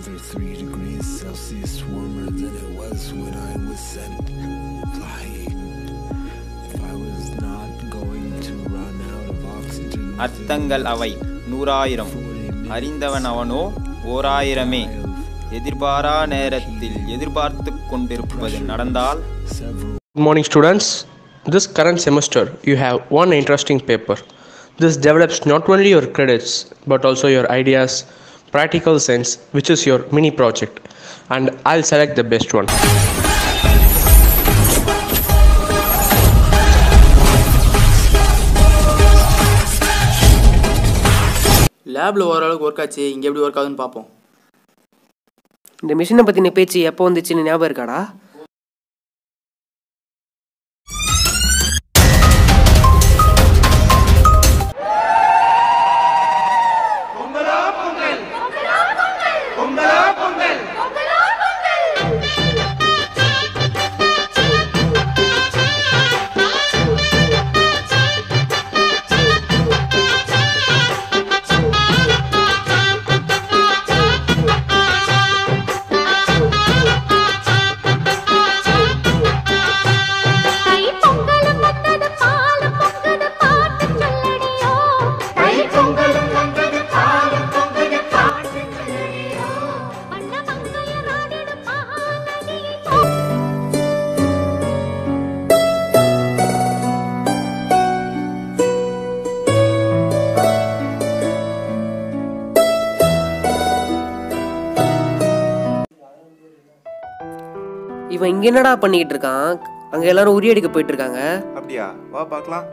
another three degrees Celsius warmer than it was when I was sent flying. If I was not going to run out of oxygen, அர்த்தங்கள் அவை நூறாயிரம் அறிந்தவன் அவனோ ஓராயிரமே எதிர்பாரா நேரத்தில் எதிர்பார்த்து கொண்டிருப்பது நடந்தால் several Good morning, students. This current semester, you have one interesting paper. This develops not only your credits but also your ideas, practical sense, which is your mini project. And I'll select the best one. லேபில் ஓரளவுக்கு work ஆச்சு இங்கே எப்படி work ஆகுதுன்னு பார்ப்போம் இந்த மிஷினை பற்றின பேச்சு எப்போ வந்துச்சுன்னு ஞாபகம் இருக்காடா தை பொங்கலும் வந்தது பாலும் பொங்குது பாட்டு சொல்லடியோ தை பொங்கலும் வந்தது பாலும் பொங்குது பாட்டு சொல்லடியோ வண்ண மங்கையர் ஆடிடும் மகாநதியை இவன் இங்கே என்னடா பண்ணிக்கிட்டு இருக்கான் அங்கே எல்லாரும் உரியடிக்க போயிட்டு இருக்காங்க அப்படியா வா பார்க்கலாம்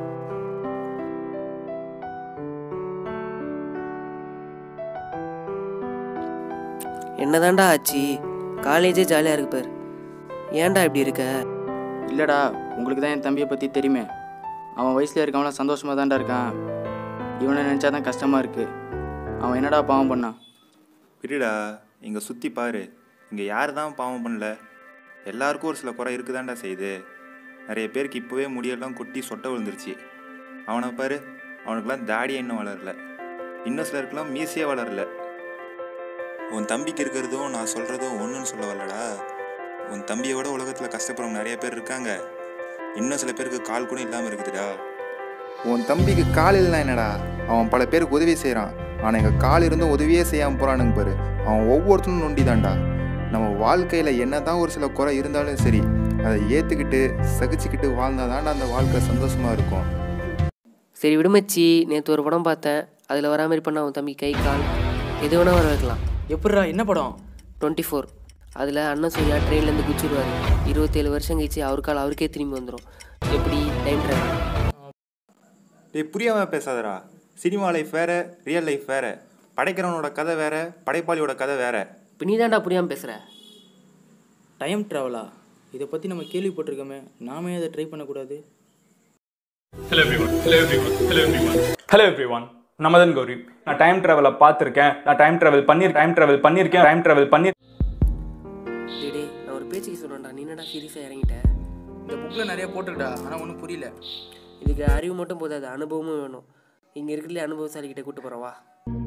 என்னதான்டா ஆச்சு காலேஜே ஜாலியாக இருக்கு பாரு ஏன்டா இப்படி இருக்க இல்லைடா உங்களுக்கு தான் என் தம்பியை பற்றி தெரியுமே அவன் வயசில் இருக்கவன்லாம் சந்தோஷமாக தான்டா இருக்கான் இவனை நினச்சா தான் கஷ்டமாக இருக்குது அவன் என்னடா பாவம் பண்ணான் விடுடா இங்கே சுற்றி பாரு இங்கே யார் தான் பாவம் பண்ணல எல்லாருக்கும் ஒரு சில குறை இருக்குதான்டா செய்யுது நிறைய பேருக்கு இப்போவே முடியெல்லாம் கொட்டி சொட்டை விழுந்துருச்சு அவனை பாரு அவனுக்கெல்லாம் தாடியே இன்னும் வளரல இன்னும் சிலருக்குலாம் மீசையே வளரல உன் தம்பிக்கு இருக்கிறதும் நான் சொல்கிறதும் ஒன்றுன்னு சொல்ல வரலடா உன் தம்பியை விட உலகத்தில் கஷ்டப்படுறவங்க நிறைய பேர் இருக்காங்க இன்னும் சில பேருக்கு கால் கூட இல்லாமல் இருக்குதுடா உன் தம்பிக்கு கால் இல்லைனா என்னடா அவன் பல பேருக்கு உதவி செய்கிறான் ஆனால் எங்கள் கால் இருந்தும் உதவியே செய்யாமல் போகிறானுங்க பாரு அவன் ஒவ்வொருத்தனும் நொண்டி தான்டா நம்ம வாழ்க்கையில் என்ன தான் ஒரு சில குறை இருந்தாலும் சரி அதை ஏற்றுக்கிட்டு சகிச்சுக்கிட்டு வாழ்ந்தால் தான்டா அந்த வாழ்க்கை சந்தோஷமாக இருக்கும் சரி விடுமச்சி நேற்று ஒரு படம் பார்த்தேன் அதில் வரா மாதிரி பண்ண அவன் தம்பி கை கால் எது வேணா வர வைக்கலாம் எப்படிடா என்ன படம் டுவெண்ட்டி ஃபோர் அதில் அண்ணன் சூர்யா ட்ரெயின்லேருந்து குச்சிடுவார் இருபத்தேழு வருஷம் கழிச்சு அவர் கால் அவருக்கே திரும்பி வந்துடும் எப்படி டைம் ட்ராவல் டேய் புரியாமல் பேசாதடா சினிமா லைஃப் வேற ரியல் லைஃப் வேற படைக்கிறவனோட கதை வேற படைப்பாளியோட கதை வேற இப்போ நீ தான்டா புரியாமல் பேசுகிற டைம் ட்ராவலா இதை பற்றி நம்ம கேள்விப்பட்டிருக்கோமே நாமே அதை ட்ரை பண்ணக்கூடாது hello everyone hello everyone hello everyone hello everyone நமதன் கௌரி நான் டைம் ட்ராவலை பார்த்துருக்கேன் நான் டைம் ட்ராவல் பண்ணி டைம் ட்ராவல் பண்ணியிருக்கேன் டைம் ட்ராவல் பண்ணி டேய் டேய், நான் ஒரு பேச்சுக்கு சொல்கிறேன்டா நீ என்னடா சீரியஸாக இறங்கிட்ட இந்த புக்கில் நிறைய போட்டுக்கிட்டா ஆனால் ஒன்றும் புரியல இதுக்கு அறிவு மட்டும் போதாது அனுபவமும் வேணும் இங்கே இருக்கிறதுல அனுபவசாலிக்கிட்ட கூட்டு போகிறேன் வா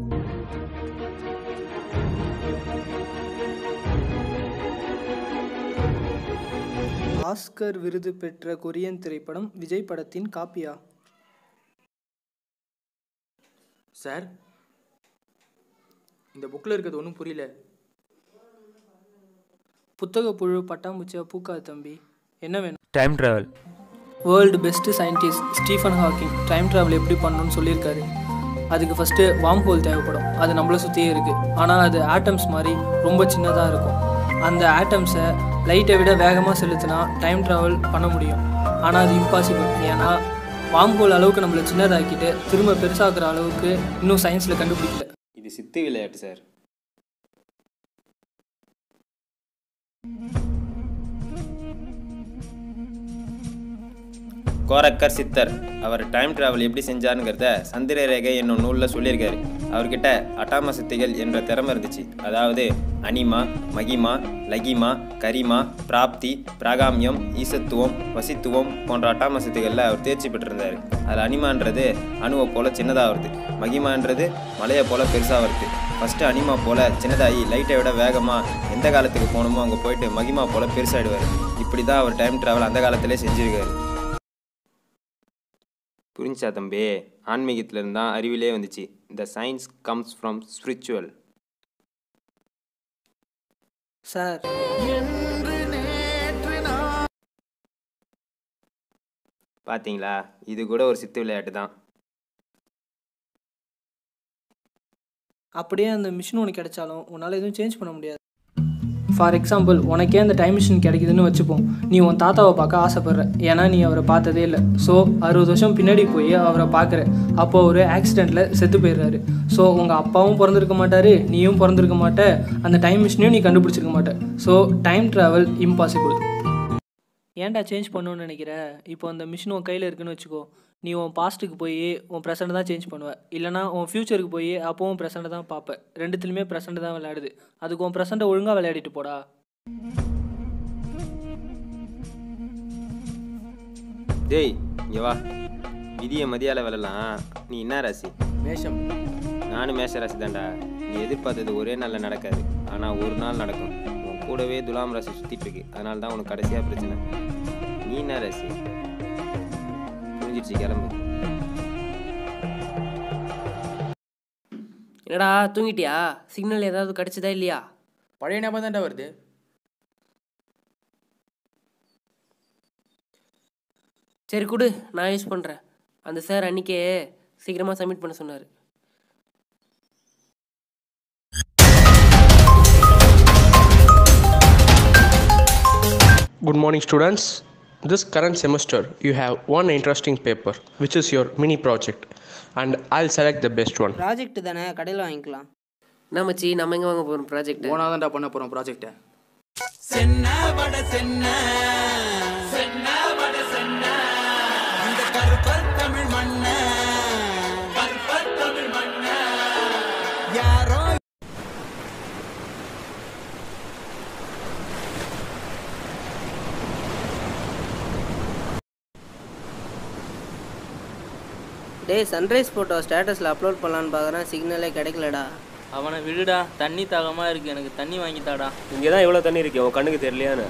ஆஸ்கர் விருது பெற்ற கொரியன் திரைப்படம் விஜய் படத்தின் காப்பியா சார் இந்த புக்கில் இருக்கிறது ஒன்றும் புரியல புத்தக புழு பட்டாம்பூச்சியா பூக்காது தம்பி என்ன வேணும் time travel world best scientist Stephen Hawking time travel எப்படி பண்ணணும்னு சொல்லியிருக்காரு அதுக்கு ஃபஸ்ட்டு வார்ம் ஹோல் தேவைப்படும் அது நம்மளை சுற்றியே இருக்குது ஆனால் அது ஆட்டம்ஸ் மாதிரி ரொம்ப சின்னதாக இருக்கும் அந்த ஆட்டம்ஸை லைட்டை விட வேகமாக செலுத்தினா டைம் ட்ராவல் பண்ண முடியும் ஆனால் அது இம்பாசிபிள் ஏன்னா வார்ம் ஹோல் அளவுக்கு நம்மளை சின்னதாக்கிட்டு திரும்ப பெருசாக்குற அளவுக்கு இன்னும் சயின்ஸில் கண்டுபிடிக்கல இது சித்து விளையாட்டு சார் கோரக்கர் சித்தர் அவர் டைம் டிராவல் எப்படி செஞ்சாருங்கிறத சந்திர ரேகை என்னும் நூலில் சொல்லியிருக்காரு அவர்கிட்ட அட்டாம சித்திகள் என்ற திறமை இருந்துச்சு அதாவது அனிமா மகிமா லகிமா கரிமா பிராப்தி பிராகாமியம் ஈசத்துவம் வசித்துவம் போன்ற அட்டாமசத்துகளில் அவர் தேர்ச்சி பெற்றிருந்தார் அதில் அனிமான்றது அணுவை போல் சின்னதாக வருது மகிமான்றது மலையை போல் பெருசாக வருது ஃபஸ்ட்டு அனிமா போல் சின்னதாகி லைட்டை விட வேகமாக எந்த காலத்துக்கு போகணுமோ அங்கே போயிட்டு மகிமா போல் பெருசாகிடுவார் இப்படி தான் அவர் டைம் ட்ராவல் அந்த காலத்திலே செஞ்சுருக்காரு புரிஞ்சா தம்பி ஆன்மீகத்திலிருந்து தான் அறிவிலே வந்துச்சு the science comes from spiritual sir பார்த்தீங்களா இது கூட ஒரு சித்து விளையாட்டு தான் அப்படியே அந்த மிஷின் உனக்கு கிடைச்சாலும் உன்னால் எதுவும் சேஞ்ச் பண்ண முடியாது ஃபார் எக்ஸாம்பிள் உனக்கே அந்த டைம் மிஷின் கிடைக்குதுன்னு வச்சுப்போம் நீ உன் தாத்தாவை பார்க்க ஆசைப்படுற ஏன்னா நீ அவரை பார்த்ததே இல்லை ஸோ அறுபது வருஷம் பின்னாடி போய் அவரை பார்க்குற அப்போ ஒரு ஆக்சிடெண்ட்டில் செத்து போயிடுறாரு ஸோ உங்கள் அப்பாவும் பிறந்திருக்க மாட்டார் நீயும் பிறந்திருக்க மாட்ட அந்த டைம் மிஷினையும் நீ கண்டுபிடிச்சிருக்க மாட்ட ஸோ டைம் ட்ராவல் இம்பாசிபிள் ஏன்டா சேஞ்ச் பண்ணணும்னு நினைக்கிற இப்போ அந்த மிஷின் உன் கையில் இருக்குன்னு வச்சுக்கோ நீ உன் பாஸ்ட்டுக்கு போய் உன் ப்ரெசண்ட்டை தான் சேஞ்ச் பண்ணுவ இல்லைனா உன் ஃப்யூச்சருக்கு போய் அப்போவும் ப்ரெசண்ட்டை தான் பார்ப்ப ரெண்டுத்துலையுமே ப்ரெசண்ட் தான் விளையாடுது அதுக்கு உன் ப்ரெசண்ட்டை ஒழுங்காக விளையாடிட்டு போடா டேய் இங்கே வா விதியை மதியால விழலாம் நீ என்ன ராசி மேஷம் நானும் மேஷ ராசி தான்டா நீ எதிர்பார்த்தது ஒரே நாளில் நடக்காது ஆனால் ஒரு நாள் நடக்கும் உன் கூடவே துலாம் ராசி சுற்றிட்டு இருக்கு அதனால தான் உனக்கு கடைசியாக பிரச்சனை நீ என்ன ராசி புரிஞ்சிடுச்சு கிளம்பு என்னடா தூங்கிட்டியா சிக்னல் ஏதாவது கிடச்சதா இல்லையா பழைய ஞாபகம் தான்டா வருது சரி கொடு நான் யூஸ் பண்ணுறேன் அந்த சார் அன்றைக்கே சீக்கிரமாக சப்மிட் பண்ண சொன்னார் Good morning, students. This current semester, you have one interesting paper, which is your mini project, and I'll select the best one. Project தானே கடையில் வாங்கிக்கலாம் என்ன மச்சி நம்ம எங்கே வாங்க போகிறோம் ப்ராஜெக்ட் ஓனாக தான்டா பண்ண போகிறோம் ப்ராஜெக்டை டேய் சன்ரைஸ் ஃபோட்டோ ஸ்டேட்டஸில் அப்லோட் பண்ணலான்னு பார்க்குறேன் சிக்னலே கிடைக்கலடா அவனை விடுடா தண்ணி தாகமாக இருக்கு எனக்கு தண்ணி வாங்கித்தாடா இங்கே தான் எவ்வளோ தண்ணி இருக்கு உன் கண்ணுக்கு தெரியலையான்னு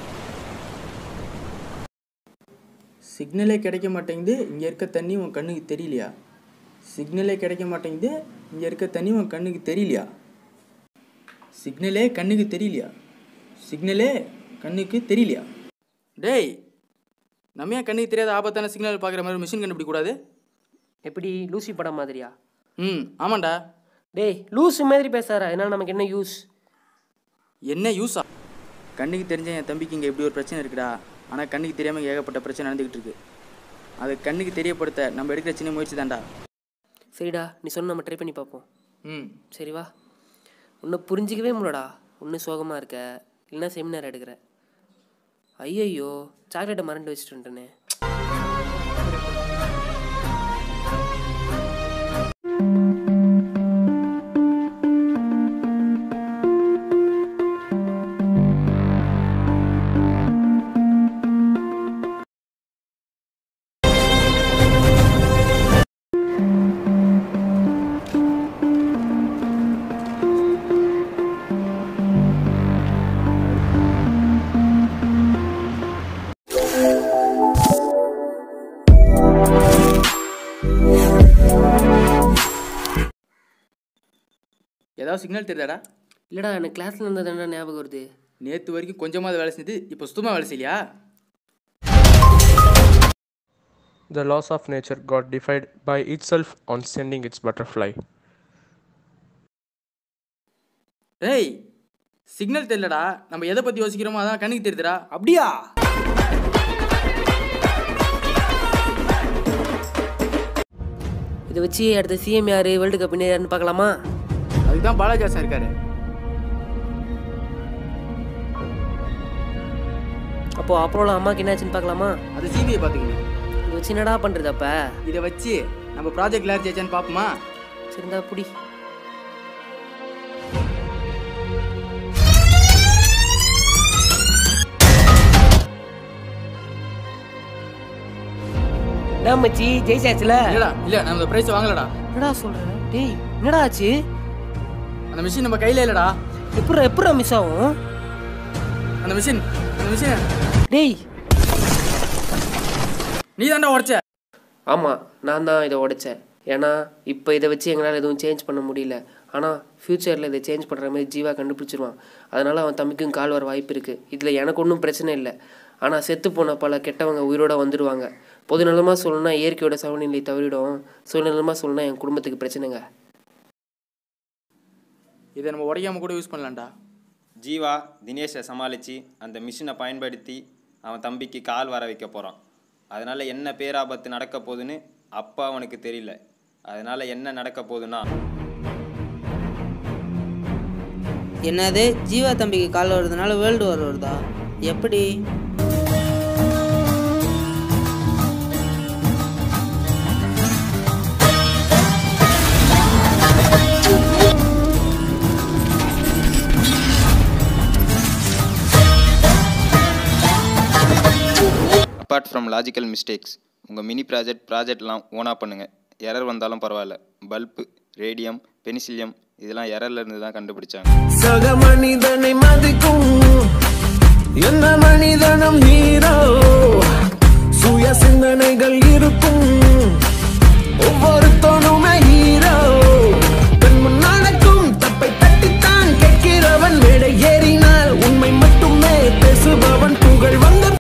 சிக்னலே கிடைக்க மாட்டேங்குது இங்கே இருக்க தண்ணி உன் கண்ணுக்கு தெரியலையா சிக்னலே கிடைக்க மாட்டேங்குது இங்கே இருக்க தண்ணி உன் கண்ணுக்கு தெரியலையா சிக்னலே கண்ணுக்கு தெரியலையா சிக்னலே கண்ணுக்கு தெரியலையா டேய் நம்ம ஏன் கண்ணுக்கு தெரியாத ஆபத்தான சிக்னல் பார்க்குற மாதிரி மிஷின் கண்டுபிடிக்கூடாது எப்படி லூசி படம் மாதிரியா ம் ஆமாண்டா டேய் லூசு மாதிரி பேசாரா அதனால நமக்கு என்ன யூஸ் என்ன யூஸா கண்ணுக்கு தெரிஞ்ச என் தம்பிக்கு இங்கே இப்படி ஒரு பிரச்சனை இருக்குடா ஆனால் கண்ணுக்கு தெரியாமல் இங்க ஏகப்பட்ட பிரச்சனை நடந்துக்கிட்டு இருக்கு அதை கண்ணுக்கு தெரியப்படுத்த நம்ம எடுக்கிற சின்ன முயற்சி தான்டா சரிடா நீ சொன்ன நம்ம ட்ரை பண்ணி பார்ப்போம் ம் சரி வா உன்னை புரிஞ்சிக்கவே முடியலடா ஒன்று சோகமாக இருக்க இல்லைன்னா செமினார் எடுக்கிற ஐயையோ சாக்லேட்டை மறந்து வச்சுட்டு வந்துட்டேனே ஏதாவது சிக்னல் தெரியுதாடா இல்லைடா எனக்கு கிளாஸில் இருந்தது என்ன ஞாபகம் வருது நேற்று வரைக்கும் கொஞ்சமாவது வேலை செஞ்சது இப்போ சுத்தமாக வேலை செய்யலையா The laws of nature got defied by itself on sending its butterfly. டேய் சிக்னல் தெரியலடா நம்ம எதை பற்றி யோசிக்கிறோமோ அதான் கண்ணுக்கு தெரியுதுடா அப்படியா இதை வச்சு அடுத்த சிஎம் யார் வேர்ல்டு கப் யாருன்னு பார்க்கலாமா அதுக்கு தான் பாலாஜாசன் இருக்காரு அப்போ அப்போல அம்மாக்கு என்னாச்சுன்னு பார்க்கலாமா அது சிபிஐ பார்த்துக்கணும் இதை வச்சு என்னடா பண்ணுறது அப்போ இதை வச்சு நம்ம ப்ராஜெக்ட் யார் ஜெயிச்சான்னு பார்ப்போமா சரிந்தா புடி நான் மச்சி ஜெயிச்சாச்சுல இல்லடா இல்ல நான் அந்த பிரைஸ் வாங்கலடா என்னடா சொல்ற டேய் என்னடா ஆச்சு அந்த மிஷின் நம்ம கையில இல்லடா எப்படா எப்படா மிஸ் ஆகும் அந்த மிஷின் அந்த மிஷின் டேய் நீ தான்டா உடைச்ச ஆமாம் நான் தான் இதை உடைச்சேன் ஏன்னா இப்போ இதை வச்சு எங்களால் எதுவும் சேஞ்ச் பண்ண முடியல ஆனால் ஃப்யூச்சரில் இதை சேஞ்ச் பண்ணுற மாதிரி ஜீவா கண்டுபிடிச்சிருவான் அதனால் அவன் தம்பிக்கும் கால் வர வாய்ப்பு இருக்குது இதில் எனக்கு ஒன்றும் பிரச்சனை இல்லை ஆனால் செத்து போன பல கெட்டவங்க உயிரோட வந்துடுவாங்க பொதுநலமாக சொல்லணும்னா இயற்கையோட சமநிலை தவறிடும் சுயநலமாக சொல்லணும்னா என் குடும்பத்துக்கு பிரச்சனைங்க இதை நம்ம உடைக்காம கூட யூஸ் பண்ணலாம்டா ஜீவா தினேஷை சமாளித்து அந்த மிஷினை பயன்படுத்தி அவன் தம்பிக்கு கால் வர வைக்க போகிறான் அதனால் என்ன பேராபத்து நடக்க போகுதுன்னு அப்போ அவனுக்கு தெரியல அதனால் என்ன நடக்க போகுதுன்னா என்னது ஜீவா தம்பிக்கு கால் வருதுனால வேர்ல்டு வார் வருதா எப்படி அப்பார்ட் ஃப்ரம் லாஜிக்கல் மிஸ்டேக்ஸ் உங்கள் மினி ப்ராஜெக்ட் ப்ராஜெக்ட்லாம் ஓனாக பண்ணுங்கள் எரர் வந்தாலும் பரவாயில்ல பல்பு ரேடியம் பெனிசிலியம் இதெல்லாம் எரர்ல இருந்து தான் கண்டுபிடிச்சாங்க சக மனிதனை மதிக்கும் என்ன மனிதனும் ஹீரோ சுய சிந்தனைகள் இருக்கும் ஒவ்வொருத்தோட